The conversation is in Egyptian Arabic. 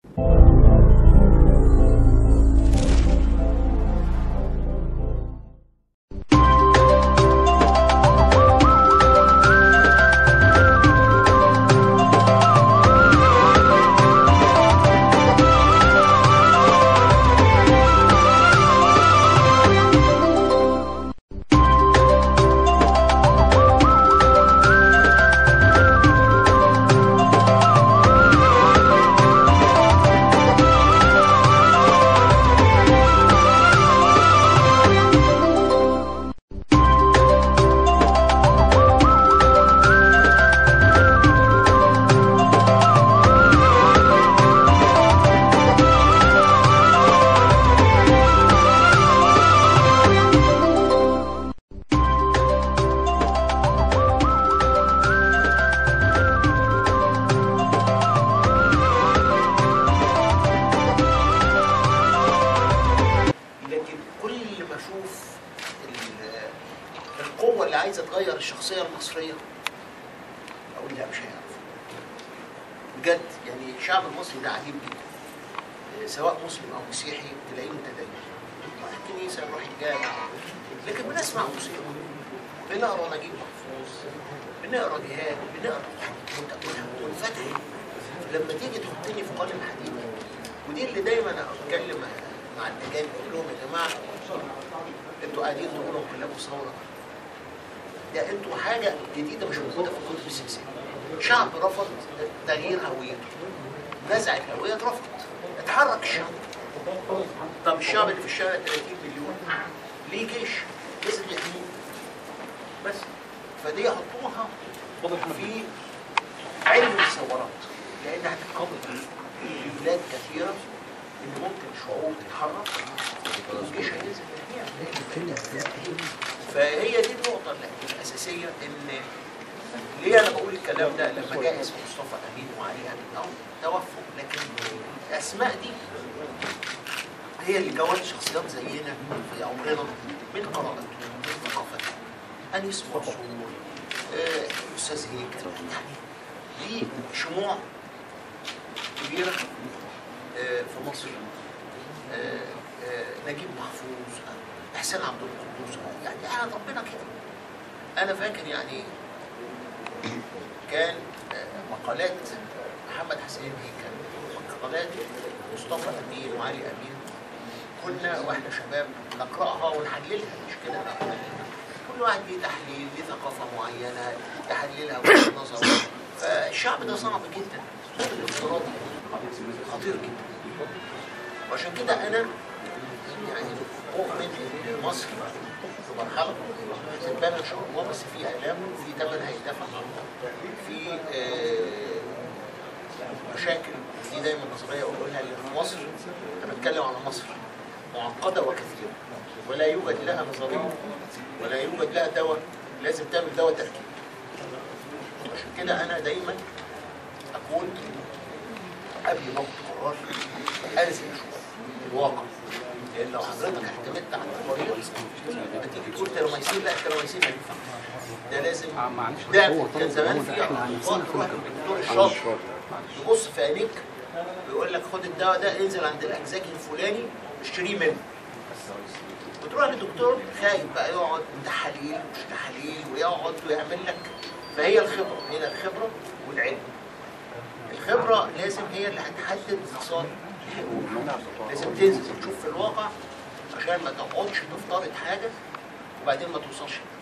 لكن كل ما اشوف ال- القوه اللي عايزه تغير الشخصيه المصريه اقول لا مش هيعرف بجد يعني الشعب المصري ده عجيب جدا آه، سواء مسلم او مسيحي تلاقيه متدين يروح الكنيسه يروح الجامع لكن بنسمع موسيقى بنقرا نجيب محفوظ بنقرا جهاد بنقرا يعني مت- منفتح لما تيجي تحطني في قالب حديد ودي اللي دايما اتكلم مع الاجانب اقول لهم يا جماعه انتوا قاعدين تقولوا كلكم ثوره ده انتوا حاجه جديده مش موجوده في الكتب السياسيه شعب رفض تغيير هويته نزع الهويه اترفض اتحرك الشعب طب الشعب اللي في الشارع 30 مليون ليه جيش لازم يحميه بس فدي يحطوها في علم الثورات لان هتتقبل في بلاد كثيره ان ممكن الشعوب تتحرك والجيش هينزل يحميها فهي دي النقطه اللي- الاساسيه ان ليه انا بقول الكلام ده لما جاء اسم مصطفى امين وعلي امين اه توفوا لكن الاسماء دي هي اللي كونت شخصيات زينا في عمرنا من قراءته من ثقافته انيس منصور آه، استاذ هيكل يعني دي شموع كبيره آه، في مصر آه، آه، نجيب محفوظ آه، احسان عبد القدوس آه، يعني انا ربنا كده انا فاكر يعني كان آه، مقالات محمد حسين هيكل مقالات مصطفى امين وعلي امين كنا واحنا شباب نقراها ونحللها مش كده لا. كل واحد ليه تحليل ليه ثقافه معينه يحللها وجهه نظر فالشعب ده صعب جدا الصوت الافتراضي خطير جدا وعشان كده انا يعني اؤمن ان مصر في مرحله ستبان ان شاء الله بس في اعلام في ثمن هيدفع في آه، مشاكل دي دايما نظريه اقولها اللي في مصر انا بتكلم على مصر معقده وكثيره ولا يوجد لها نظريه ولا يوجد لها دواء لازم تعمل دواء تركيب عشان كده انا دايما اكون قبل ما اخد قرار انزل اشوف الواقع لان لو حضرتك اعتمدت على النظريه هتيجي تقول تيروميسين لا التيروميسين ما ينفعش ده لازم ده كان زمان في اطباء تروح للدكتور الشاطر يبص في عينيك ويقول لك خد الدواء ده انزل عند الاجزاكي الفلاني اشتريه منه وتروح للدكتور خايف بقى يقعد تحاليل مش تحاليل ويقعد ويعمل لك فهي الخبره هنا الخبره والعلم الخبره لازم هي اللي هتحدد مسار لازم تنزل تشوف في الواقع عشان ما تقعدش تفترض حاجه وبعدين ما توصلش